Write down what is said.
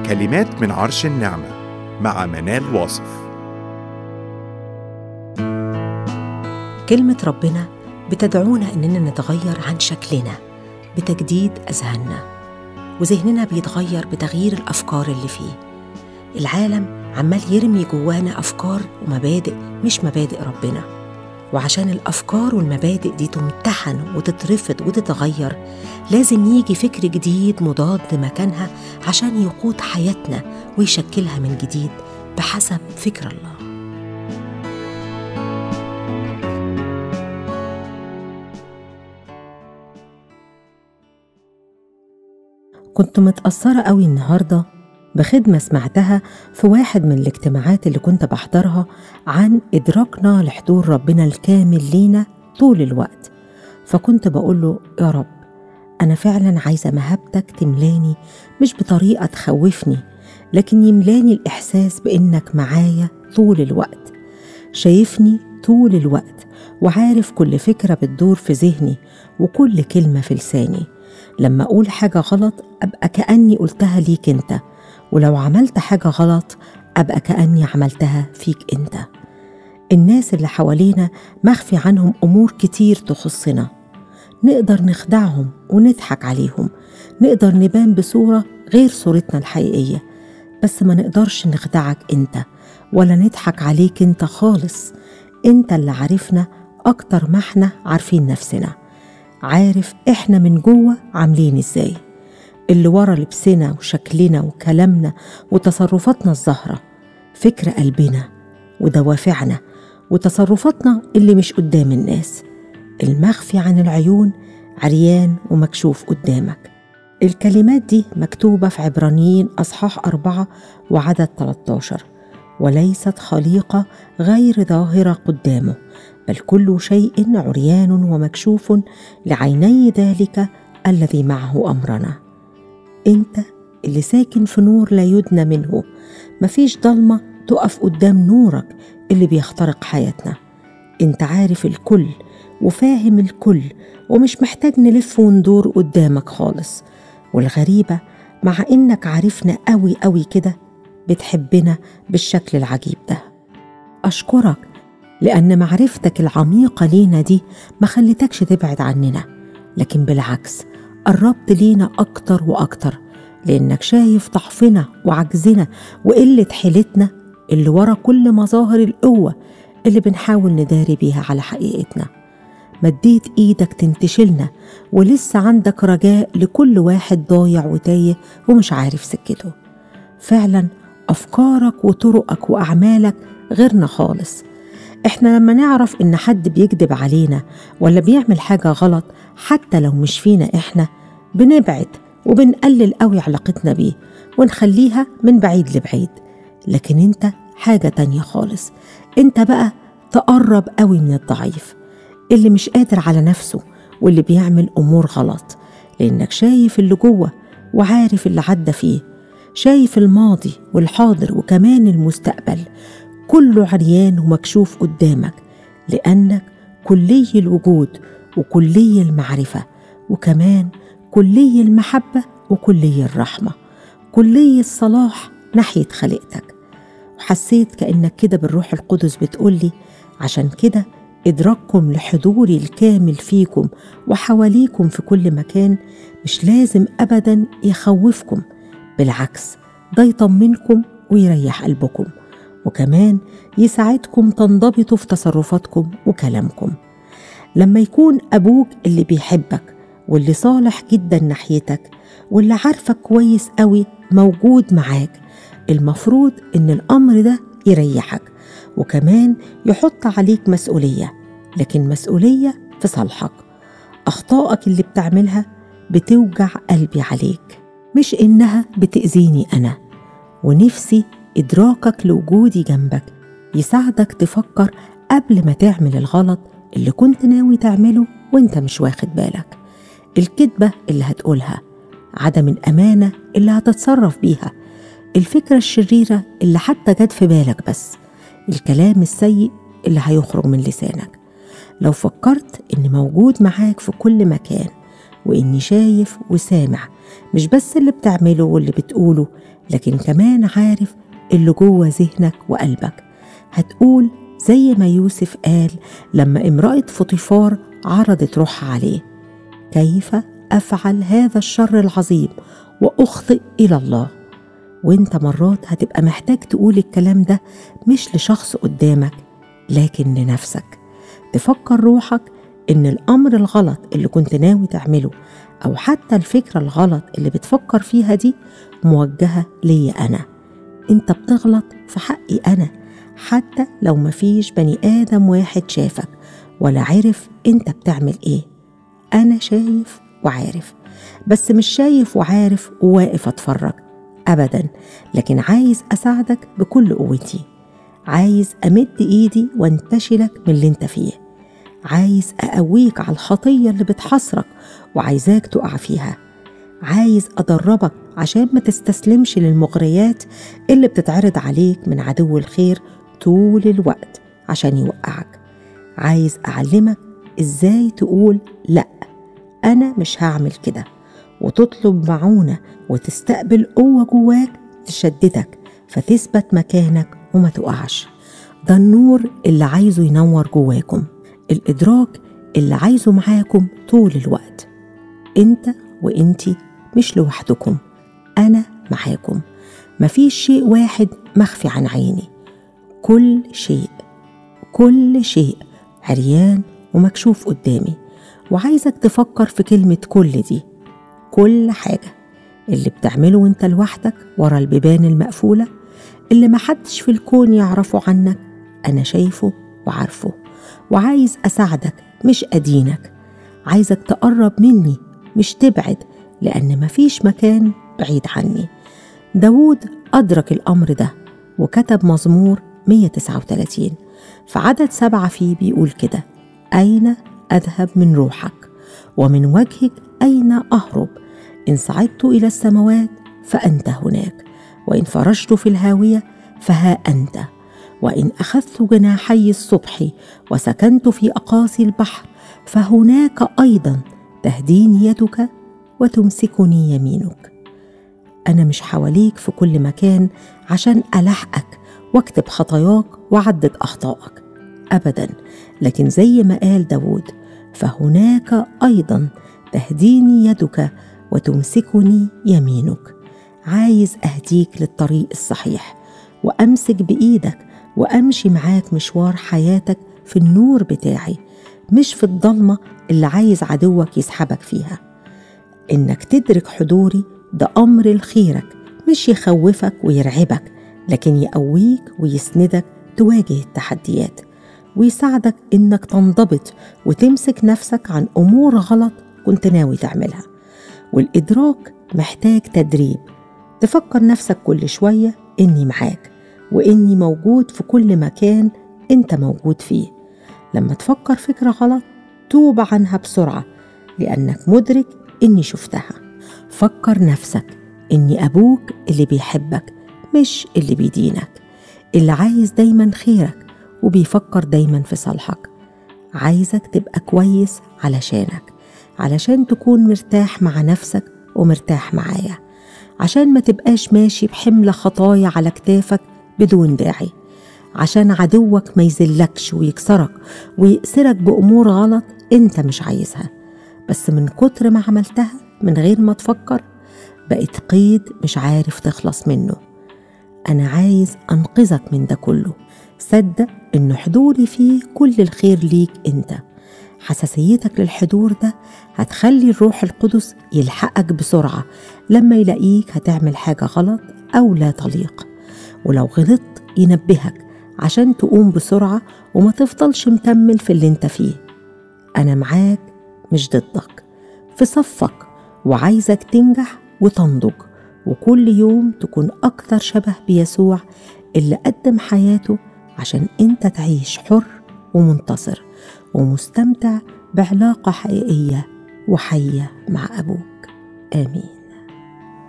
كلمات من عرش النعمة مع منال واصف كلمة ربنا بتدعونا إننا نتغير عن شكلنا بتجديد أذهاننا وذهننا بيتغير بتغيير الأفكار اللي فيه العالم عمال يرمي جوانا أفكار ومبادئ مش مبادئ ربنا وعشان الأفكار والمبادئ دي تمتحن وتترفض وتتغير لازم يجي فكر جديد مضاد مكانها عشان يقود حياتنا ويشكلها من جديد بحسب فكر الله كنت متأثرة قوي النهاردة بخدمة سمعتها في واحد من الاجتماعات اللي كنت بحضرها عن إدراكنا لحضور ربنا الكامل لينا طول الوقت فكنت بقول له يا رب أنا فعلا عايزة مهابتك تملاني مش بطريقة تخوفني لكن يملاني الإحساس بإنك معايا طول الوقت شايفني طول الوقت وعارف كل فكرة بتدور في ذهني وكل كلمة في لساني لما أقول حاجة غلط أبقى كأني قلتها ليك أنت ولو عملت حاجة غلط أبقى كأني عملتها فيك أنت الناس اللي حوالينا مخفي عنهم أمور كتير تخصنا نقدر نخدعهم ونضحك عليهم نقدر نبان بصورة غير صورتنا الحقيقية بس ما نقدرش نخدعك أنت ولا نضحك عليك أنت خالص أنت اللي عارفنا أكتر ما احنا عارفين نفسنا عارف احنا من جوه عاملين ازاي اللي ورا لبسنا وشكلنا وكلامنا وتصرفاتنا الظاهرة فكر قلبنا ودوافعنا وتصرفاتنا اللي مش قدام الناس المخفي عن العيون عريان ومكشوف قدامك الكلمات دي مكتوبة في عبرانيين أصحاح أربعة وعدد 13 وليست خليقة غير ظاهرة قدامه بل كل شيء عريان ومكشوف لعيني ذلك الذي معه أمرنا انت اللي ساكن في نور لا يدنى منه مفيش ضلمة تقف قدام نورك اللي بيخترق حياتنا انت عارف الكل وفاهم الكل ومش محتاج نلف وندور قدامك خالص والغريبة مع إنك عارفنا قوي قوي كده بتحبنا بالشكل العجيب ده أشكرك لأن معرفتك العميقة لينا دي ما خلتكش تبعد عننا لكن بالعكس قربت لينا أكتر وأكتر لأنك شايف ضعفنا وعجزنا وقلة حيلتنا اللي ورا كل مظاهر القوة اللي بنحاول نداري بيها على حقيقتنا مديت ايدك تنتشلنا ولسه عندك رجاء لكل واحد ضايع وتايه ومش عارف سكته فعلا افكارك وطرقك واعمالك غيرنا خالص احنا لما نعرف ان حد بيكذب علينا ولا بيعمل حاجه غلط حتى لو مش فينا احنا بنبعد وبنقلل قوي علاقتنا بيه ونخليها من بعيد لبعيد لكن انت حاجه تانيه خالص انت بقى تقرب قوي من الضعيف اللي مش قادر على نفسه واللي بيعمل امور غلط لانك شايف اللي جوه وعارف اللي عدى فيه شايف الماضي والحاضر وكمان المستقبل كله عريان ومكشوف قدامك لانك كلي الوجود وكلي المعرفه وكمان كلي المحبه وكلي الرحمه كلي الصلاح ناحيه خليقتك وحسيت كانك كده بالروح القدس بتقولي عشان كده إدراككم لحضوري الكامل فيكم وحواليكم في كل مكان مش لازم أبدا يخوفكم بالعكس ده يطمنكم ويريح قلبكم وكمان يساعدكم تنضبطوا في تصرفاتكم وكلامكم لما يكون أبوك اللي بيحبك واللي صالح جدا ناحيتك واللي عارفك كويس قوي موجود معاك المفروض إن الأمر ده يريحك وكمان يحط عليك مسؤولية لكن مسؤولية في صالحك أخطائك اللي بتعملها بتوجع قلبي عليك مش إنها بتأذيني أنا ونفسي إدراكك لوجودي جنبك يساعدك تفكر قبل ما تعمل الغلط اللي كنت ناوي تعمله وانت مش واخد بالك الكذبة اللي هتقولها عدم الأمانة اللي هتتصرف بيها الفكرة الشريرة اللي حتى جت في بالك بس الكلام السيء اللي هيخرج من لسانك لو فكرت إني موجود معاك في كل مكان وإني شايف وسامع مش بس اللي بتعمله واللي بتقوله لكن كمان عارف اللي جوه ذهنك وقلبك هتقول زي ما يوسف قال لما امرأة فطيفار عرضت روحها عليه كيف أفعل هذا الشر العظيم وأخطئ إلى الله وانت مرات هتبقى محتاج تقول الكلام ده مش لشخص قدامك لكن لنفسك تفكر روحك ان الامر الغلط اللي كنت ناوي تعمله او حتى الفكره الغلط اللي بتفكر فيها دي موجهه ليا انا انت بتغلط في حقي انا حتى لو مفيش بني ادم واحد شافك ولا عرف انت بتعمل ايه انا شايف وعارف بس مش شايف وعارف وواقف اتفرج ابدا لكن عايز اساعدك بكل قوتي عايز امد ايدي وانتشلك من اللي انت فيه عايز اقويك على الخطيه اللي بتحصرك وعايزاك تقع فيها عايز ادربك عشان ما تستسلمش للمغريات اللي بتتعرض عليك من عدو الخير طول الوقت عشان يوقعك عايز اعلمك ازاي تقول لا انا مش هعمل كده وتطلب معونه وتستقبل قوه جواك تشددك فتثبت مكانك وما تقعش ده النور اللي عايزه ينور جواكم الإدراك اللي عايزه معاكم طول الوقت انت وانتي مش لوحدكم أنا معاكم مفيش شيء واحد مخفي عن عيني كل شيء كل شيء عريان ومكشوف قدامي وعايزك تفكر في كلمة كل دي كل حاجة اللي بتعمله وانت لوحدك ورا البيبان المقفولة اللي محدش في الكون يعرفه عنك أنا شايفه وعارفه وعايز أساعدك مش أدينك عايزك تقرب مني مش تبعد لأن مفيش مكان بعيد عني داود أدرك الأمر ده وكتب مزمور 139 في عدد سبعة فيه بيقول كده أين أذهب من روحك ومن وجهك أين أهرب إن صعدت إلى السماوات فأنت هناك وإن فرجت في الهاوية فها أنت وإن أخذت جناحي الصبح وسكنت في أقاصي البحر فهناك أيضا تهديني يدك وتمسكني يمينك أنا مش حواليك في كل مكان عشان ألحقك واكتب خطاياك وعدد أخطائك أبدا لكن زي ما قال داود فهناك أيضا تهديني يدك وتمسكني يمينك عايز أهديك للطريق الصحيح وأمسك بإيدك وأمشي معاك مشوار حياتك في النور بتاعي مش في الضلمة اللي عايز عدوك يسحبك فيها إنك تدرك حضوري ده أمر لخيرك مش يخوفك ويرعبك لكن يقويك ويسندك تواجه التحديات ويساعدك إنك تنضبط وتمسك نفسك عن أمور غلط كنت ناوي تعملها والإدراك محتاج تدريب تفكر نفسك كل شوية إني معاك وإني موجود في كل مكان أنت موجود فيه لما تفكر فكرة غلط توب عنها بسرعة لأنك مدرك إني شفتها فكر نفسك إني أبوك اللي بيحبك مش اللي بيدينك اللي عايز دايما خيرك وبيفكر دايما في صالحك عايزك تبقى كويس علشانك علشان تكون مرتاح مع نفسك ومرتاح معايا عشان ما تبقاش ماشي بحمل خطايا على كتافك بدون داعي عشان عدوك ما يذلكش ويكسرك ويأسرك بأمور غلط انت مش عايزها بس من كتر ما عملتها من غير ما تفكر بقت قيد مش عارف تخلص منه أنا عايز أنقذك من ده كله صدق إن حضوري فيه كل الخير ليك أنت حساسيتك للحضور ده هتخلي الروح القدس يلحقك بسرعة لما يلاقيك هتعمل حاجة غلط أو لا تليق ولو غلطت ينبهك عشان تقوم بسرعة وما تفضلش مكمل في اللي انت فيه أنا معاك مش ضدك في صفك وعايزك تنجح وتنضج وكل يوم تكون أكثر شبه بيسوع اللي قدم حياته عشان انت تعيش حر ومنتصر ومستمتع بعلاقة حقيقية وحية مع أبوك آمين